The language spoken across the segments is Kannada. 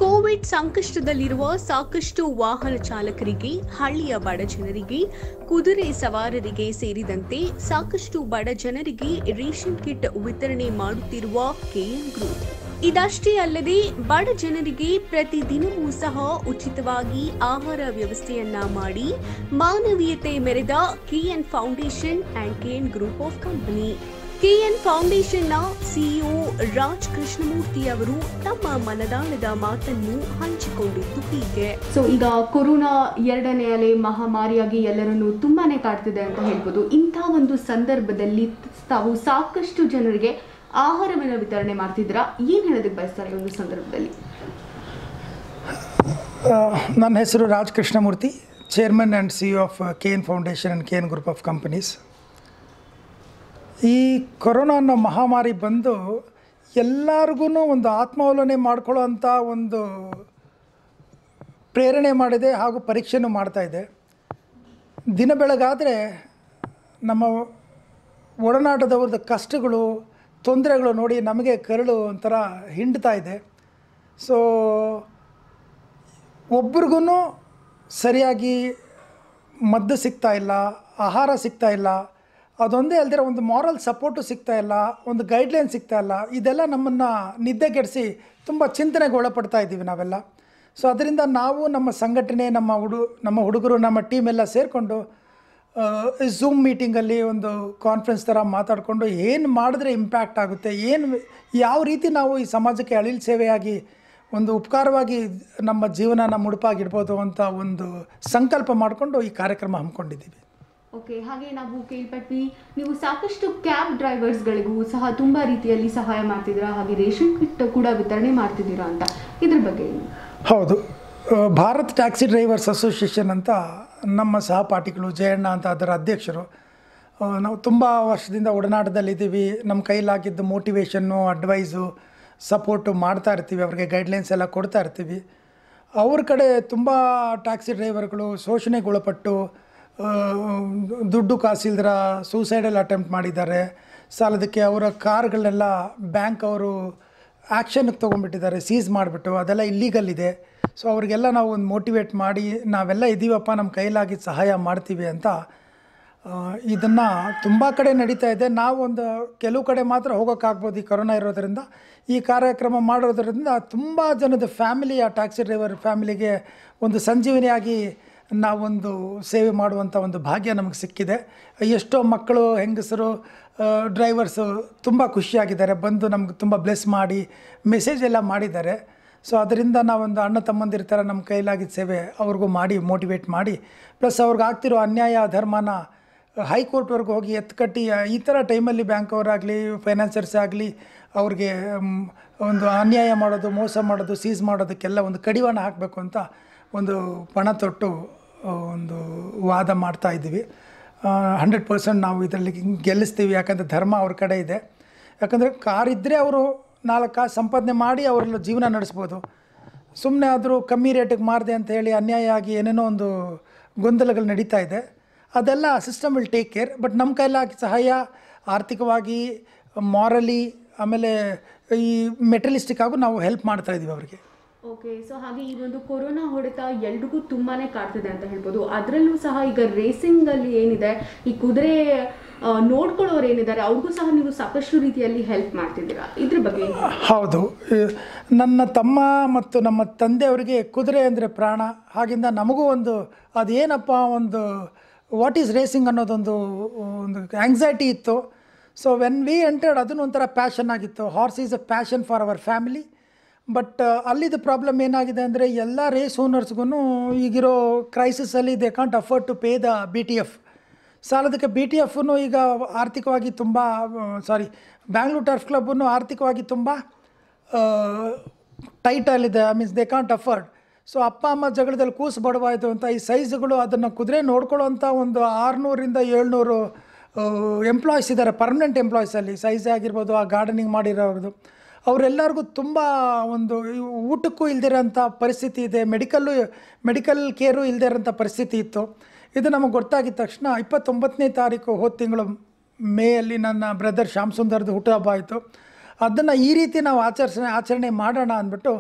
ಕೋವಿಡ್ ಸಂಕಷ್ಟದಲ್ಲಿರುವ ಸಾಕಷ್ಟು ವಾಹನ ಚಾಲಕರಿಗೆ ಹಳ್ಳಿಯ ಬಡ ಜನರಿಗೆ ಕುದುರೆ ಸವಾರರಿಗೆ ಸೇರಿದಂತೆ ಸಾಕಷ್ಟು ಬಡ ಜನರಿಗೆ ರೇಷನ್ ಕಿಟ್ ವಿತರಣೆ ಮಾಡುತ್ತಿರುವ ಕೆಎನ್ ಗ್ರೂಪ್ ಇದಷ್ಟೇ ಅಲ್ಲದೆ ಬಡ ಜನರಿಗೆ ಪ್ರತಿದಿನವೂ ಸಹ ಉಚಿತವಾಗಿ ಆಹಾರ ವ್ಯವಸ್ಥೆಯನ್ನ ಮಾಡಿ ಮಾನವೀಯತೆ ಮೆರೆದ KN foundation and KN group of company KN ಫೌಂಡೇಶನ್ನ ಸಿಇಒ ರಾಜ್ ಕೃಷ್ಣಮೂರ್ತಿ ಅವರು ತಮ್ಮ ಮನದಾಳದ ಮಾತನ್ನು ಹಂಚಿಕೊಂಡಿದ್ದು ಹೀಗೆ ಸೊ ಈಗ ಕೊರೋನಾ ಎರಡನೇ ಅಲೆ ಮಹಾಮಾರಿಯಾಗಿ ಎಲ್ಲರನ್ನು ತುಂಬಾನೇ ಕಾಡ್ತಿದೆ ಅಂತ ಹೇಳ್ಬೋದು ಇಂಥ ಒಂದು ಸಂದರ್ಭದಲ್ಲಿ ತಾವು ಸಾಕಷ್ಟು ಜನರಿಗೆ ಆಹಾರವನ್ನು ವಿತರಣೆ ಮಾಡ್ತಿದ್ದೀರಾ ಏನು ಹೇಳೋದಕ್ಕೆ ಬಯಸ್ತಾರೆ ಈ ಒಂದು ಸಂದರ್ಭದಲ್ಲಿ ಆ, ನನ್ನ ಹೆಸರು Raj Krishnamurthy chairman and C of K N foundation and K N group of companies ಈ ಕೊರೋನಾ ಅನ್ನೋ ಮಹಾಮಾರಿ ಬಂದು ಎಲ್ಲರಿಗೂ ಒಂದು ಆತ್ಮಾವಲೋನೆ ಮಾಡ್ಕೊಳ್ಳೋ ಅಂಥ ಒಂದು ಪ್ರೇರಣೆ ಮಾಡಿದೆ ಹಾಗೂ ಪರೀಕ್ಷೆನೂ ಮಾಡ್ತಾ ಇದೆ ದಿನ ಬೆಳಗಾದರೆ ನಮ್ಮ ಒಡನಾಟದವ್ರದ್ದು ಕಷ್ಟಗಳು ತೊಂದರೆಗಳು ನೋಡಿ ನಮಗೆ ಕರಳು ಒಂಥರ ಹಿಂಡ್ತಾ ಇದೆ ಸೊ ಒಬ್ರಿಗೂ ಸರಿಯಾಗಿ ಮದ್ದು ಸಿಗ್ತಾ ಇಲ್ಲ ಆಹಾರ ಸಿಗ್ತಾ ಇಲ್ಲ ಅದೊಂದೇ ಅಲ್ಲದೆ ಒಂದು ಮಾರಲ್ ಸಪೋರ್ಟು ಸಿಗ್ತಾ ಇಲ್ಲ ಒಂದು ಗೈಡ್ಲೈನ್ ಸಿಗ್ತಾ ಇಲ್ಲ ಇದೆಲ್ಲ ನಮ್ಮನ್ನು ನಿದ್ದೆಗೆಡಿಸಿ ತುಂಬ ಚಿಂತನೆಗೆ ಒಳಪಡ್ತಾ ಇದ್ದೀವಿ ನಾವೆಲ್ಲ ಸೊ ಅದರಿಂದ ನಾವು ನಮ್ಮ ಸಂಘಟನೆ ನಮ್ಮ ಹುಡು ನಮ್ಮ ಹುಡುಗರು ನಮ್ಮ ಟೀಮ್ ಎಲ್ಲ ಸೇರಿಕೊಂಡು ಝೂಮ್ ಮೀಟಿಂಗಲ್ಲಿ ಒಂದು ಕಾನ್ಫರೆನ್ಸ್ ಥರ ಮಾತಾಡಿಕೊಂಡು ಏನು ಮಾಡಿದ್ರೆ ಇಂಪ್ಯಾಕ್ಟ್ ಆಗುತ್ತೆ ಏನು ಯಾವ ರೀತಿ ನಾವು ಈ ಸಮಾಜಕ್ಕೆ ಅಳಿಲ್ ಸೇವೆಯಾಗಿ ಒಂದು ಉಪಕಾರವಾಗಿ ನಮ್ಮ ಜೀವನನ ಮುಡುಪಾಗಿಡ್ಬೋದು ಅಂತ ಒಂದು ಸಂಕಲ್ಪ ಮಾಡಿಕೊಂಡು ಈ ಕಾರ್ಯಕ್ರಮ ಹಮ್ಮಿಕೊಂಡಿದ್ದೀವಿ ಓಕೆ ಹಾಗೆ ನಾವು ಕೇಳ್ಪಟ್ವಿ ನೀವು ಸಾಕಷ್ಟು ಕ್ಯಾಬ್ ಡ್ರೈವರ್ಸ್ಗಳಿಗೂ ಸಹ ತುಂಬ ರೀತಿಯಲ್ಲಿ ಸಹಾಯ ಮಾಡ್ತಿದ್ದೀರಾ ಹಾಗೆ ರೇಷನ್ ಕಿಟ್ ಕೂಡ ವಿತರಣೆ ಮಾಡ್ತಿದ್ದೀರಾ ಅಂತ ಇದ್ರ ಬಗ್ಗೆ ಏನು? ಹೌದು ಆ, ಭಾರತ್ ಟ್ಯಾಕ್ಸಿ ಡ್ರೈವರ್ಸ್ ಅಸೋಸಿಯೇಷನ್ ಅಂತ ನಮ್ಮ ಸಹಪಾಠಿಗಳು ಜಯಣ್ಣ ಅಂತ ಅದರ ಅಧ್ಯಕ್ಷರು ಆ, ನಾವು ತುಂಬ ವರ್ಷದಿಂದ ಒಡನಾಟದಲ್ಲಿದ್ದೀವಿ ನಮ್ಮ ಕೈಲಾಗಿದ್ದು ಮೋಟಿವೇಶನ್ನು ಅಡ್ವೈಸು ಸಪೋರ್ಟು ಮಾಡ್ತಾ ಇರ್ತೀವಿ ಅವ್ರಿಗೆ ಗೈಡ್ಲೈನ್ಸ್ ಎಲ್ಲ ಕೊಡ್ತಾ ಇರ್ತೀವಿ ಅವ್ರ ಕಡೆ ತುಂಬ ಟ್ಯಾಕ್ಸಿ ಡ್ರೈವರ್ಗಳು ಶೋಷಣೆಗೊಳಪಟ್ಟು ಆ, ದುಡ್ಡು ಕಾಸಿಲ್ದರ ಸೂಸೈಡಲ್ ಅಟೆಂಪ್ಟ್ ಮಾಡಿದ್ದಾರೆ ಸಾಲದಕ್ಕೆ ಅವರ ಕಾರ್ಗಳನ್ನೆಲ್ಲ ಬ್ಯಾಂಕ್ ಅವರು ಆ್ಯಕ್ಷನ್ಗೆ ತೊಗೊಂಡ್ಬಿಟ್ಟಿದ್ದಾರೆ ಸೀಸ್ ಮಾಡಿಬಿಟ್ಟು ಅದೆಲ್ಲ ಇಲ್ಲೀಗಲ್ ಇದೆ ಸೊ ಅವರಿಗೆಲ್ಲ ನಾವು ಒಂದು ಮೋಟಿವೇಟ್ ಮಾಡಿ ನಾವೆಲ್ಲ ಇದ್ದೀವಪ್ಪ ನಮ್ಮ ಕೈಲಾಗಿ ಸಹಾಯ ಮಾಡ್ತೀವಿ ಅಂತ ಇದನ್ನು ತುಂಬ ಕಡೆ ನಡೀತಾ ಇದೆ ನಾವು ಒಂದು ಕೆಲವು ಕಡೆ ಮಾತ್ರ ಹೋಗೋಕ್ಕಾಗ್ಬೋದು ಈ ಕೊರೋನಾ ಇರೋದರಿಂದ ಈ ಕಾರ್ಯಕ್ರಮ ಮಾಡೋದರಿಂದ ತುಂಬ ಜನದ ಫ್ಯಾಮಿಲಿ ಆ ಟ್ಯಾಕ್ಸಿ ಡ್ರೈವರ್ ಫ್ಯಾಮಿಲಿಗೆ ಒಂದು ಸಂಜೀವನಿಯಾಗಿ ನಾವೊಂದು ಸೇವೆ ಮಾಡುವಂಥ ಒಂದು ಭಾಗ್ಯ ನಮಗೆ ಸಿಕ್ಕಿದೆ ಎಷ್ಟೋ ಮಕ್ಕಳು ಹೆಂಗಸರು ಡ್ರೈವರ್ಸು ತುಂಬ ಖುಷಿಯಾಗಿದ್ದಾರೆ ಬಂದು ನಮ್ಗೆ ತುಂಬ ಬ್ಲೆಸ್ ಮಾಡಿ ಮೆಸೇಜ್ ಎಲ್ಲ ಮಾಡಿದ್ದಾರೆ ಸೊ ಅದರಿಂದ ನಾವೊಂದು ಅಣ್ಣ ತಮ್ಮಂದಿರ ಥರ ನಮ್ಮ ಕೈಲಾಗಿದ್ದ ಸೇವೆ ಅವ್ರಿಗೂ ಮಾಡಿ ಮೋಟಿವೇಟ್ ಮಾಡಿ ಪ್ಲಸ್ ಅವ್ರಿಗೆ ಆಗ್ತಿರೋ ಅನ್ಯಾಯ ಧರ್ಮನ ಹೈಕೋರ್ಟ್ವರೆಗೂ ಹೋಗಿ ಎತ್ಕಟ್ಟಿ ಈ ಥರ ಟೈಮಲ್ಲಿ ಬ್ಯಾಂಕ್ ಅವರಾಗಲಿ ಫೈನಾನ್ಸರ್ಸ್ ಆಗಲಿ ಅವ್ರಿಗೆ ಮ್, ಒಂದು ಅನ್ಯಾಯ ಮಾಡೋದು ಮೋಸ ಮಾಡೋದು ಸೀಸ್ ಮಾಡೋದಕ್ಕೆಲ್ಲ ಒಂದು ಕಡಿವಾಣ ಹಾಕಬೇಕು ಅಂತ ಒಂದು ಪಣ ತೊಟ್ಟು ಆ, ಒಂದು ವಾದ ಮಾಡ್ತಾ ಇದ್ದೀವಿ ಹಂಡ್ರೆಡ್ ಪರ್ಸೆಂಟ್ ನಾವು ಇದರಲ್ಲಿ ಗೆಲ್ಲಿಸ್ತೀವಿ ಯಾಕಂದರೆ ಧರ್ಮ ಅವ್ರ ಕಡೆ ಇದೆ ಯಾಕಂದರೆ ಕಾರ್ ಇದ್ದರೆ ಅವರು ನಾಲ್ಕು ಕಾಸು ಸಂಪಾದನೆ ಮಾಡಿ ಅವರೆಲ್ಲ ಜೀವನ ನಡೆಸ್ಬೋದು ಸುಮ್ಮನೆ ಆದರೂ ಕಮ್ಮಿ ರೇಟಿಗೆ ಮಾರಿದೆ ಅಂತ ಹೇಳಿ ಅನ್ಯಾಯ ಆಗಿ ಏನೇನೋ ಒಂದು ಗೊಂದಲಗಳು ನಡೀತಾ ಇದೆ ಅದೆಲ್ಲ system will take care but ನಮ್ಮ ಕೈಲಾಗಿ ಸಹಾಯ ಆರ್ಥಿಕವಾಗಿ ಮಾರಲಿ ಆಮೇಲೆ ಈ ಮೆಟಲಿಸ್ಟಿಕ್ ಆಗು ನಾವು ಹೆಲ್ಪ್ ಮಾಡ್ತಾ ಇದ್ದೀವಿ ಅವರಿಗೆ ಓಕೆ ಸೊ ಹಾಗೆ ಈ ಒಂದು ಕೊರೋನಾ ಹೊಡೆತ ಎಲ್ರಿಗೂ ತುಂಬಾನೇ ಕಾಡ್ತಿದೆ ಅಂತ ಹೇಳ್ಬೋದು ಅದರಲ್ಲೂ ಸಹ ಈಗ ರೇಸಿಂಗ್ ಅಲ್ಲಿ ಏನಿದೆ ಈ ಕುದುರೆ ಆ, ನೋಡ್ಕೊಳ್ಳೋರು ಏನಿದ್ದಾರೆ ಅವ್ರಿಗೂ ಸಹ ನೀವು ಸಾಕಷ್ಟು ರೀತಿಯಲ್ಲಿ ಹೆಲ್ಪ್ ಮಾಡ್ತಿದ್ದೀರಾ ಇದ್ರ ಬಗ್ಗೆ ಏನು? ಹೌದು ಈ ನನ್ನ ತಮ್ಮ ಮತ್ತು ನಮ್ಮ ತಂದೆಯವರಿಗೆ ಕುದುರೆ ಅಂದರೆ ಪ್ರಾಣ ಹಾಗಿಂದ ನಮಗೂ ಒಂದು ಅದೇನಪ್ಪ ಒಂದು ವಾಟ್ ಈಸ್ ರೇಸಿಂಗ್ ಅನ್ನೋದೊಂದು ಒಂದು ಆಂಗ್ಸೈಟಿ ಇತ್ತು ಸೊ ವೆನ್ ವಿ ಎಂಟರ್ಡ್ ಅದನ್ನು ಒಂಥರ ಪ್ಯಾಷನ್ ಆಗಿತ್ತು horse is a passion for our family but ಅಲ್ಲಿದ್ದು ಪ್ರಾಬ್ಲಮ್ ಏನಾಗಿದೆ ಅಂದರೆ ಎಲ್ಲ ರೇಸ್ ಓನರ್ಸ್ಗೂ ಈಗಿರೋ ಕ್ರೈಸಿಸಲ್ಲಿ they can't afford to pay the B T F ಸಾಲದಕ್ಕೆ ಬಿ ಟಿ ಎಫನ್ನು ಈಗ ಆರ್ಥಿಕವಾಗಿ ತುಂಬ ಸಾರಿ ಬ್ಯಾಂಗ್ಳೂರ್ ಟರ್ಫ್ ಕ್ಲಬ್ಬನ್ನು ಆರ್ಥಿಕವಾಗಿ ತುಂಬ ಟೈಟಲ್ಲಿದೆ I means they can't afford so ಅಪ್ಪ ಅಮ್ಮ ಜಗಳದಲ್ಲಿ ಕೂಸು ಬಡವಾಯಿತು ಅಂತ ಈ ಸೈಜ್ಗಳು ಅದನ್ನು ಕುದುರೆ ನೋಡ್ಕೊಳ್ಳೋಂಥ ಒಂದು ಆರುನೂರಿಂದ ಏಳ್ನೂರು ಎಂಪ್ಲಾಯೀಸ್ ಇದ್ದಾರೆ ಪರ್ಮನೆಂಟ್ ಎಂಪ್ಲಾಯೀಸಲ್ಲಿ ಸೈಜ್ ಆಗಿರ್ಬೋದು ಆ ಗಾರ್ಡನಿಂಗ್ ಮಾಡಿರೋದು ಅವರೆಲ್ಲರಿಗೂ ತುಂಬ ಒಂದು ಈ ಊಟಕ್ಕೂ ಇಲ್ದಿರೋಂಥ ಪರಿಸ್ಥಿತಿ ಇದೆ ಮೆಡಿಕಲ್ಲು ಮೆಡಿಕಲ್ ಕೇರು ಇಲ್ಲದೇ ಇರೋಂಥ ಪರಿಸ್ಥಿತಿ ಇತ್ತು ಇದು ನಮಗೆ ಗೊತ್ತಾಗಿದ ತಕ್ಷಣ ಇಪ್ಪತ್ತೊಂಬತ್ತನೇ ತಾರೀಕು ಹೋದ ತಿಂಗಳು ಮೇಯಲ್ಲಿ ನನ್ನ ಬ್ರದರ್ ಶ್ಯಾಮ್ ಸುಂದರ್ದು ಹುಟ್ಟುಹಬ್ಬ ಆಯಿತು ಅದನ್ನು ಈ ರೀತಿ ನಾವು ಆಚರಿಸಣೆ ಆಚರಣೆ ಮಾಡೋಣ ಅಂದ್ಬಿಟ್ಟು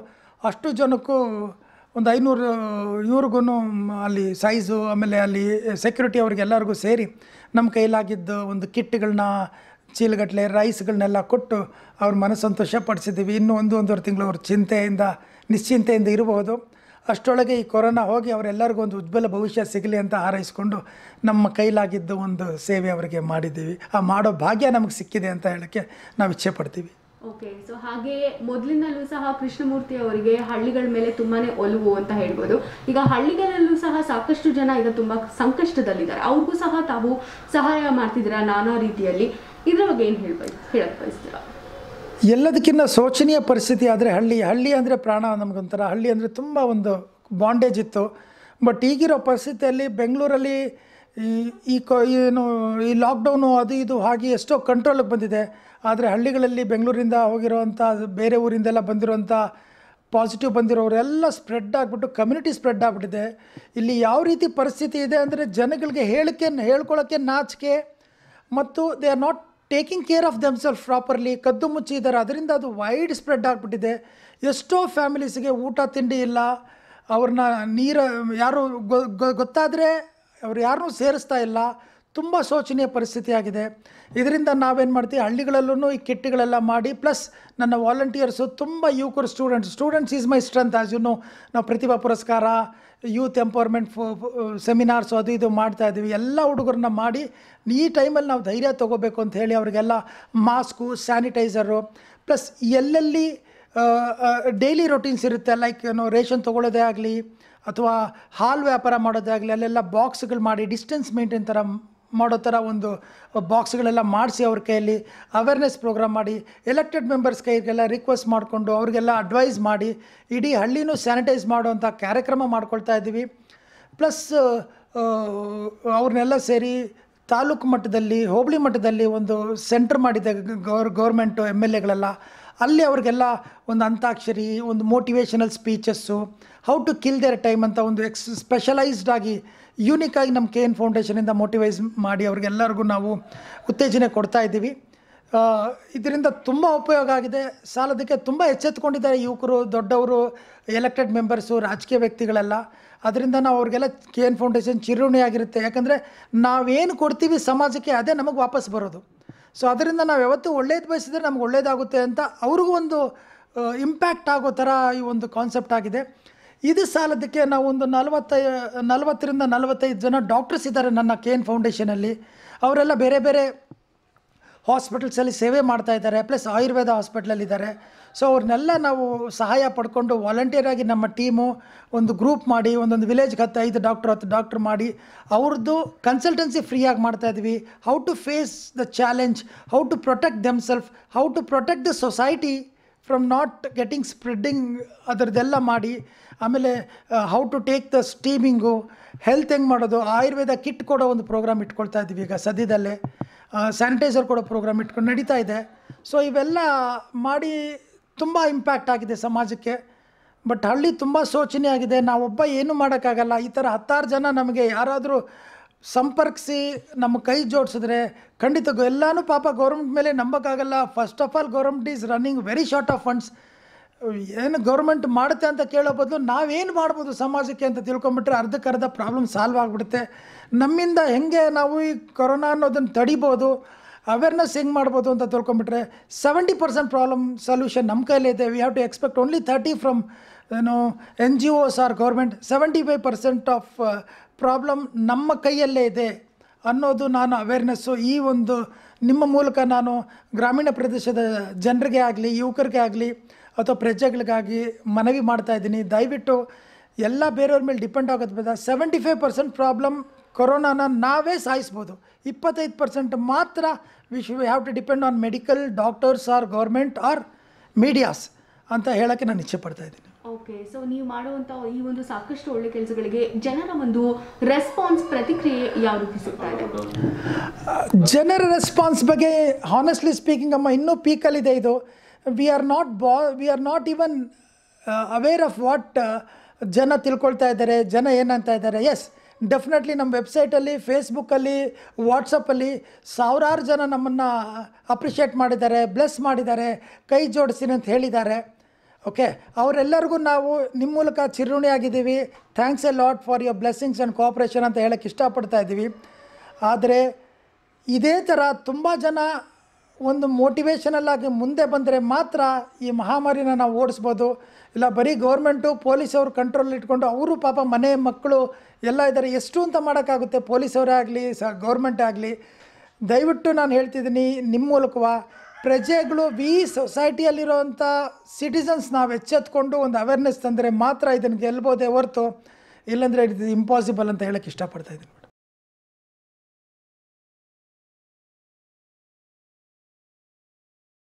ಅಷ್ಟು ಜನಕ್ಕೂ ಒಂದು ಐನೂರು ಇವ್ರಿಗೂ ಅಲ್ಲಿ ಸೈಜು ಆಮೇಲೆ ಅಲ್ಲಿ ಸೆಕ್ಯೂರಿಟಿ ಅವ್ರಿಗೆಲ್ಲರಿಗೂ ಸೇರಿ ನಮ್ಮ ಕೈಲಾಗಿದ್ದು ಒಂದು ಕಿಟ್ಗಳನ್ನ ಚೀಲಗಟ್ಟಲೆ ರೈಸ್ಗಳನ್ನೆಲ್ಲ ಕೊಟ್ಟು ಅವ್ರ ಮನಸ್ಸಂತೋಷ ಪಡಿಸಿದ್ದೀವಿ ಇನ್ನೂ ಒಂದು ಒಂದೂವರೆ ತಿಂಗಳು ಅವ್ರ ಚಿಂತೆಯಿಂದ ನಿಶ್ಚಿಂತೆಯಿಂದ ಇರಬಹುದು ಅಷ್ಟರೊಳಗೆ ಈ ಕೊರೋನಾ ಹೋಗಿ ಅವರೆಲ್ಲರಿಗೂ ಒಂದು ಉಜ್ವಲ ಭವಿಷ್ಯ ಸಿಗಲಿ ಅಂತ ಹಾರೈಸ್ಕೊಂಡು ನಮ್ಮ ಕೈಲಾಗಿದ್ದು ಒಂದು ಸೇವೆ ಅವರಿಗೆ ಮಾಡಿದ್ದೀವಿ ಆ ಮಾಡೋ ಭಾಗ್ಯ ನಮಗೆ ಸಿಕ್ಕಿದೆ ಅಂತ ಹೇಳೋಕ್ಕೆ ನಾವು ಇಚ್ಛೆ ಪಡ್ತೀವಿ ಓಕೆ ಸೊ ಹಾಗೆ ಮೊದಲಿನಲ್ಲೂ ಸಹ ಕೃಷ್ಣಮೂರ್ತಿ ಅವರಿಗೆ ಹಳ್ಳಿಗಳ ಮೇಲೆ ತುಂಬಾನೇ ಒಲವು ಅಂತ ಹೇಳ್ಬೋದು ಈಗ ಹಳ್ಳಿಗಳಲ್ಲೂ ಸಹ ಸಾಕಷ್ಟು ಜನ ಈಗ ತುಂಬಾ ಸಂಕಷ್ಟದಲ್ಲಿದ್ದಾರೆ ಅವ್ರಿಗೂ ಸಹ ತಾವು ಸಹಾಯ ಮಾಡ್ತಿದ್ದೀರಾ ನಾನಾ ರೀತಿಯಲ್ಲಿ ಇದ್ರ ಬಗ್ಗೆ ಏನು ಹೇಳ್ಬೈ ಹೇಳಕ್ ಬಯಸ್ತೀರಾ ಎಲ್ಲದಕ್ಕಿಂತ ಶೋಚನೀಯ ಪರಿಸ್ಥಿತಿ ಆದರೆ ಹಳ್ಳಿ ಹಳ್ಳಿ ಅಂದರೆ ಪ್ರಾಣ ನಮಗೊಂಥರ ಹಳ್ಳಿ ಅಂದರೆ ತುಂಬ ಒಂದು ಬಾಂಡೇಜ್ ಇತ್ತು ಬಟ್ ಈಗಿರೋ ಪರಿಸ್ಥಿತಿಯಲ್ಲಿ ಬೆಂಗಳೂರಲ್ಲಿ ಈ ಈ ಕೊ ಏನು ಈ ಲಾಕ್ಡೌನು ಅದು ಇದು ಹಾಗೆ ಎಷ್ಟೋ ಕಂಟ್ರೋಲಿಗೆ ಬಂದಿದೆ ಆದರೆ ಹಳ್ಳಿಗಳಲ್ಲಿ ಬೆಂಗಳೂರಿಂದ ಹೋಗಿರೋವಂಥ ಬೇರೆ ಊರಿಂದೆಲ್ಲ ಬಂದಿರೋವಂಥ ಪಾಸಿಟಿವ್ ಬಂದಿರೋರೆಲ್ಲ ಸ್ಪ್ರೆಡ್ ಆಗಿಬಿಟ್ಟು ಕಮ್ಯುನಿಟಿ ಸ್ಪ್ರೆಡ್ ಆಗಿಬಿಟ್ಟಿದೆ ಇಲ್ಲಿ ಯಾವ ರೀತಿ ಪರಿಸ್ಥಿತಿ ಇದೆ ಅಂದರೆ ಜನಗಳಿಗೆ ಹೇಳಕ್ಕೆ ಹೇಳ್ಕೊಳ್ಳೋಕ್ಕೆ ನಾಚಿಕೆ ಮತ್ತು they are not taking care of themselves properly ಕದ್ದು ಮುಚ್ಚಿ ಇದ್ದಾರೆ ಅದರಿಂದ ಅದು ವೈಡ್ ಸ್ಪ್ರೆಡ್ ಆಗಿಬಿಟ್ಟಿದೆ ಎಷ್ಟೋ ಫ್ಯಾಮಿಲೀಸ್ಗೆ ಊಟ ತಿಂಡಿ ಇಲ್ಲ ಅವ್ರನ್ನ ನೀರು ಯಾರು ಗೊತ್ತಾದರೆ ಅವ್ರು ಯಾರನ್ನೂ ಸೇರಿಸ್ತಾ ಇಲ್ಲ ತುಂಬ ಶೋಚನೀಯ ಪರಿಸ್ಥಿತಿ ಆಗಿದೆ ಇದರಿಂದ ನಾವೇನು ಮಾಡ್ತೀವಿ ಹಳ್ಳಿಗಳಲ್ಲೂ ಈ ಕಿಟ್ಗಳೆಲ್ಲ ಮಾಡಿ ಪ್ಲಸ್ ನನ್ನ ವಾಲಂಟಿಯರ್ಸು ತುಂಬ ಯುವಕರು students students is my strength as you know ನಾವು ಪ್ರತಿಭಾ ಪುರಸ್ಕಾರ ಯೂತ್ ಎಂಪವರ್ಮೆಂಟ್ ಸೆಮಿನಾರ್ಸು ಅದು ಇದು ಮಾಡ್ತಾ ಇದ್ದೀವಿ ಎಲ್ಲ ಹುಡುಗರನ್ನ ಮಾಡಿ ಈ ಟೈಮಲ್ಲಿ ನಾವು ಧೈರ್ಯ ತೊಗೋಬೇಕು ಅಂತ ಹೇಳಿ ಅವರಿಗೆಲ್ಲ ಮಾಸ್ಕು ಸ್ಯಾನಿಟೈಸರು ಪ್ಲಸ್ ಎಲ್ಲೆಲ್ಲಿ ಡೈಲಿ ರೊಟೀನ್ಸ್ ಇರುತ್ತೆ ಲೈಕ್ ಏನು ರೇಷನ್ ತೊಗೊಳ್ಳೋದೇ ಆಗಲಿ ಅಥವಾ ಹಾಲು ವ್ಯಾಪಾರ ಮಾಡೋದೇ ಆಗಲಿ ಅಲ್ಲೆಲ್ಲ ಬಾಕ್ಸ್ಗಳು ಮಾಡಿ ಡಿಸ್ಟೆನ್ಸ್ ಮೇಂಟೈನ್ ಥರ ಮಾಡೋ ಥರ ಒಂದು ಬಾಕ್ಸ್ಗಳೆಲ್ಲ ಮಾಡಿಸಿ ಅವ್ರ ಕೈಯಲ್ಲಿ ಅವೇರ್ನೆಸ್ ಪ್ರೋಗ್ರಾಮ್ ಮಾಡಿ ಎಲೆಕ್ಟೆಡ್ ಮೆಂಬರ್ಸ್ ಕೈಗೆಲ್ಲ ರಿಕ್ವೆಸ್ಟ್ ಮಾಡಿಕೊಂಡು ಅವ್ರಿಗೆಲ್ಲ ಅಡ್ವೈಸ್ ಮಾಡಿ ಇಡೀ ಹಳ್ಳಿನೂ ಸ್ಯಾನಿಟೈಸ್ ಮಾಡುವಂಥ ಕಾರ್ಯಕ್ರಮ ಮಾಡ್ಕೊಳ್ತಾ ಇದ್ದೀವಿ ಪ್ಲಸ್ ಅವ್ರನ್ನೆಲ್ಲ ಸೇರಿ ತಾಲೂಕು ಮಟ್ಟದಲ್ಲಿ ಹೋಬಳಿ ಮಟ್ಟದಲ್ಲಿ ಒಂದು ಸೆಂಟರ್ ಮಾಡಿದೆ ಗೌರ್ ಗೌರ್ಮೆಂಟು ಎಮ್ ಎಲ್ ಎಗಳೆಲ್ಲ ಅಲ್ಲಿ ಅವ್ರಿಗೆಲ್ಲ ಒಂದು ಅಂತಾಕ್ಷರಿ ಒಂದು motivational speeches how to kill their time ಅಂತ ಒಂದು ಎಕ್ಸ್ ಸ್ಪೆಷಲೈಸ್ಡ್ ಆಗಿ ಯೂನಿಕ್ ಆಗಿ ನಮ್ಮ ಕೆ ಎನ್ ಫೌಂಡೇಶನಿಂದ ಮೋಟಿವೈಸ್ ಮಾಡಿ ಅವ್ರಿಗೆಲ್ಲರಿಗೂ ನಾವು ಉತ್ತೇಜನೆ ಕೊಡ್ತಾ ಇದ್ದೀವಿ ಇದರಿಂದ ತುಂಬ ಉಪಯೋಗ ಆಗಿದೆ ಸಾಲದಕ್ಕೆ ತುಂಬ ಎಚ್ಚೆತ್ಕೊಂಡಿದ್ದಾರೆ ಯುವಕರು ದೊಡ್ಡವರು ಎಲೆಕ್ಟೆಡ್ ಮೆಂಬರ್ಸು ರಾಜಕೀಯ ವ್ಯಕ್ತಿಗಳೆಲ್ಲ ಅದರಿಂದ ನಾವು ಅವ್ರಿಗೆಲ್ಲ ಕೆ ಎನ್ ಫೌಂಡೇಶನ್ ಚಿರುಣಿಯಾಗಿರುತ್ತೆ ಯಾಕಂದರೆ ನಾವೇನು ಕೊಡ್ತೀವಿ ಸಮಾಜಕ್ಕೆ ಅದೇ ನಮಗೆ ವಾಪಸ್ ಬರೋದು ಸೊ ಅದರಿಂದ ನಾವು ಯಾವತ್ತೂ ಒಳ್ಳೇದು ಬಯಸಿದ್ರೆ ನಮ್ಗೆ ಒಳ್ಳೇದಾಗುತ್ತೆ ಅಂತ ಅವ್ರಿಗೂ ಒಂದು ಇಂಪ್ಯಾಕ್ಟ್ ಆಗೋ ಥರ ಈ ಒಂದು ಕಾನ್ಸೆಪ್ಟ್ ಆಗಿದೆ ಇದು ಸಾಲದಕ್ಕೆ ನಾವು ಒಂದು ನಲವತ್ತೈ ನಲವತ್ತರಿಂದ ನಲವತ್ತೈದು ಜನ ಡಾಕ್ಟರ್ಸ್ ಇದ್ದಾರೆ ನನ್ನ ಕೆ ಎನ್ ಫೌಂಡೇಶನಲ್ಲಿ ಅವರೆಲ್ಲ ಬೇರೆ ಬೇರೆ ಹಾಸ್ಪಿಟಲ್ಸಲ್ಲಿ ಸೇವೆ ಮಾಡ್ತಾ ಇದ್ದಾರೆ ಪ್ಲಸ್ ಆಯುರ್ವೇದ ಹಾಸ್ಪಿಟ್ಲಲ್ಲಿದ್ದಾರೆ ಸೊ ಅವ್ರನ್ನೆಲ್ಲ ನಾವು ಸಹಾಯ ಪಡ್ಕೊಂಡು ವಾಲಂಟಿಯರ್ ಆಗಿ ನಮ್ಮ ಟೀಮು ಒಂದು ಗ್ರೂಪ್ ಮಾಡಿ ಒಂದೊಂದು ವಿಲೇಜ್ಗೆ ಹತ್ತು ಐದು ಡಾಕ್ಟ್ರ್ ಹತ್ತು ಡಾಕ್ಟ್ರ್ ಮಾಡಿ ಅವ್ರದ್ದು ಕನ್ಸಲ್ಟೆನ್ಸಿ ಫ್ರೀಯಾಗಿ ಮಾಡ್ತಾ ಇದ್ವಿ how to face the challenge how to protect themselves how to protect the society from not getting spreading ಅದರದ್ದೆಲ್ಲ ಮಾಡಿ ಆಮೇಲೆ how to take the steaming health ಹೆಂಗೆ ಮಾಡೋದು ಆಯುರ್ವೇದ ಕಿಟ್ ಕೊಡೋ ಒಂದು ಪ್ರೋಗ್ರಾಮ್ ಇಟ್ಕೊಳ್ತಾ ಇದ್ದೀವಿ ಈಗ ಸದ್ಯದಲ್ಲೇ ಸ್ಯಾನಿಟೈಸರ್ ಕೊಡೋ ಪ್ರೋಗ್ರಾಮ್ ಇಟ್ಕೊಂಡು ನಡೀತಾ ಇದೆ ಸೊ ಇವೆಲ್ಲ ಮಾಡಿ ತುಂಬ ಇಂಪ್ಯಾಕ್ಟ್ ಆಗಿದೆ ಸಮಾಜಕ್ಕೆ ಬಟ್ ಹಳ್ಳಿ ತುಂಬ ಶೋಚನೀಯ ಆಗಿದೆ ನಾವೊಬ್ಬ ಏನೂ ಮಾಡೋಕ್ಕಾಗಲ್ಲ ಈ ಥರ ಹತ್ತಾರು ಜನ ನಮಗೆ ಯಾರಾದರೂ ಸಂಪರ್ಕಿಸಿ ನಮ್ಮ ಕೈ ಜೋಡಿಸಿದ್ರೆ ಖಂಡಿತ ಗೊ- ಎಲ್ಲನೂ ಪಾಪ ಗೌರ್ಮೆಂಟ್ ಮೇಲೆ ನಂಬೋಕ್ಕಾಗಲ್ಲ first of all government is running very short of funds ಏನು ಗೌರ್ಮೆಂಟ್ ಮಾಡುತ್ತೆ ಅಂತ ಕೇಳೋ ಬದಲು ನಾವೇನು ಮಾಡ್ಬೋದು ಸಮಾಜಕ್ಕೆ ಅಂತ ತಿಳ್ಕೊಂಬಿಟ್ರೆ ಅರ್ಧಕ್ಕರ್ಧ ಪ್ರಾಬ್ಲಮ್ ಸಾಲ್ವ್ ಆಗಿಬಿಡುತ್ತೆ ನಮ್ಮಿಂದ ಹೆಂಗೆ ನಾವು ಈ ಕೊರೋನಾ ಅನ್ನೋದನ್ನು ತಡಿಬೋದು ಅವೇರ್ನೆಸ್ ಹೆಂಗೆ ಮಾಡ್ಬೋದು ಅಂತ ತಿಳ್ಕೊಂಬಿಟ್ರೆ ಸೆವೆಂಟಿ ಪರ್ಸೆಂಟ್ ಪ್ರಾಬ್ಲಮ್ ಸೊಲ್ಯೂಷನ್ ನಮ್ಮ ಕೈಲಿದೆ we have to expect only thirty from ಏನು N G Os or government seventy five percent of problem ನಮ್ಮ ಕೈಯಲ್ಲೇ ಇದೆ ಅನ್ನೋದು ನಾನು ಅವೇರ್ನೆಸ್ಸು ಈ ಒಂದು ನಿಮ್ಮ ಮೂಲಕ ನಾನು ಗ್ರಾಮೀಣ ಪ್ರದೇಶದ ಜನರಿಗೆ ಆಗಲಿ ಯುವಕರಿಗೆ ಆಗಲಿ ಅಥವಾ ಪ್ರಜೆಗಳಿಗಾಗಿ ಮನವಿ ಮಾಡ್ತಾ ಇದ್ದೀನಿ ದಯವಿಟ್ಟು ಎಲ್ಲ ಬೇರೆಯವ್ರ ಮೇಲೆ ಡಿಪೆಂಡ್ ಆಗೋದು ಬೇಡ ಸೆವೆಂಟಿ ಫೈವ್ ಪರ್ಸೆಂಟ್ ಪ್ರಾಬ್ಲಮ್ ಕೊರೋನಾನ ನಾವೇ ಸಾಯಿಸ್ಬೋದು ಇಪ್ಪತ್ತೈದು ಪರ್ಸೆಂಟ್ ಮಾತ್ರ we should have to depend on medical doctors or government or ಮೀಡಿಯಾಸ್ ಅಂತ ಹೇಳೋಕ್ಕೆ ನಾನು ಇಚ್ಛೆ ಪಡ್ತಾ ಇದ್ದೀನಿ ಓಕೆ ಸೊ ನೀವು ಮಾಡುವಂಥ ಈ ಒಂದು ಸಾಕಷ್ಟು ಒಳ್ಳೆ ಕೆಲಸಗಳಿಗೆ ಜನರ ಒಂದು ರೆಸ್ಪಾನ್ಸ್ ಪ್ರತಿಕ್ರಿಯೆ ಯಾವ ರೀತಿ ಸಿಗ್ತಾ ಇದೆ ಜನರ ರೆಸ್ಪಾನ್ಸ್ ಬಗ್ಗೆ ಹಾನೆಸ್ಟ್ಲಿ ಸ್ಪೀಕಿಂಗ್ ಅಮ್ಮ ಇನ್ನೂ ಪೀಕಲ್ಲಿದೆ ಇದು ವಿ ಆರ್ ನಾಟ್ ಬಾ we are not even aware of what ಜನ ತಿಳ್ಕೊಳ್ತಾ ಇದ್ದಾರೆ ಜನ ಏನಂತ ಇದ್ದಾರೆ ಎಸ್ ಡೆಫಿನೆಟ್ಲಿ ನಮ್ಮ ವೆಬ್ಸೈಟಲ್ಲಿ ಫೇಸ್ಬುಕ್ಕಲ್ಲಿ ವಾಟ್ಸಪ್ಪಲ್ಲಿ ಸಾವಿರಾರು ಜನ ನಮ್ಮನ್ನು ಅಪ್ರಿಷಿಯೇಟ್ ಮಾಡಿದ್ದಾರೆ ಬ್ಲೆಸ್ ಮಾಡಿದ್ದಾರೆ ಕೈ ಜೋಡಿಸಿನಿ ಅಂತ ಹೇಳಿದ್ದಾರೆ ಓಕೆ ಅವರೆಲ್ಲರಿಗೂ ನಾವು ನಿಮ್ಮ ಮೂಲಕ ಚಿರುಣಿಯಾಗಿದ್ದೀವಿ thanks a lot for your blessings and cooperation ಅಂತ ಹೇಳಕ್ಕೆ ಇಷ್ಟಪಡ್ತಾ ಇದ್ದೀವಿ ಆದರೆ ಇದೇ ಥರ ತುಂಬ ಜನ ಒಂದು motivational ಆಗಿ ಮುಂದೆ ಬಂದರೆ ಮಾತ್ರ ಈ ಮಹಾಮಾರಿನ ನಾವು ಓಡಿಸ್ಬೋದು ಇಲ್ಲ ಬರೀ ಗೌರ್ಮೆಂಟು ಪೊಲೀಸವ್ರು ಕಂಟ್ರೋಲ್ ಇಟ್ಕೊಂಡು ಅವರು ಪಾಪ ಮನೆ ಮಕ್ಕಳು ಎಲ್ಲ ಇದ್ದಾರೆ ಎಷ್ಟು ಅಂತ ಮಾಡೋಕ್ಕಾಗುತ್ತೆ ಪೊಲೀಸವರೇ ಆಗಲಿ ಸ ಗೌರ್ಮೆಂಟೇ ಆಗಲಿ ದಯವಿಟ್ಟು ನಾನು ಹೇಳ್ತಿದ್ದೀನಿ ನಿಮ್ಮ ಮೂಲಕವ ಪ್ರಜೆಗಳು ವಿ ಸೊಸೈಟಿಯಲ್ಲಿರೋವಂಥ ಸಿಟಿಸನ್ಸ್ ನಾವು ಎಚ್ಚೆತ್ಕೊಂಡು ಒಂದು ಅವೇರ್ನೆಸ್ ತಂದರೆ ಮಾತ್ರ ಇದನ್ನು ಗೆಲ್ಬೋದೇ ಹೊರತು ಇಲ್ಲಾಂದರೆ ಇದು ಇಂಪಾಸಿಬಲ್ ಅಂತ ಹೇಳಕ್ಕೆ ಇಷ್ಟಪಡ್ತಾ ಇದ್ದೀನಿ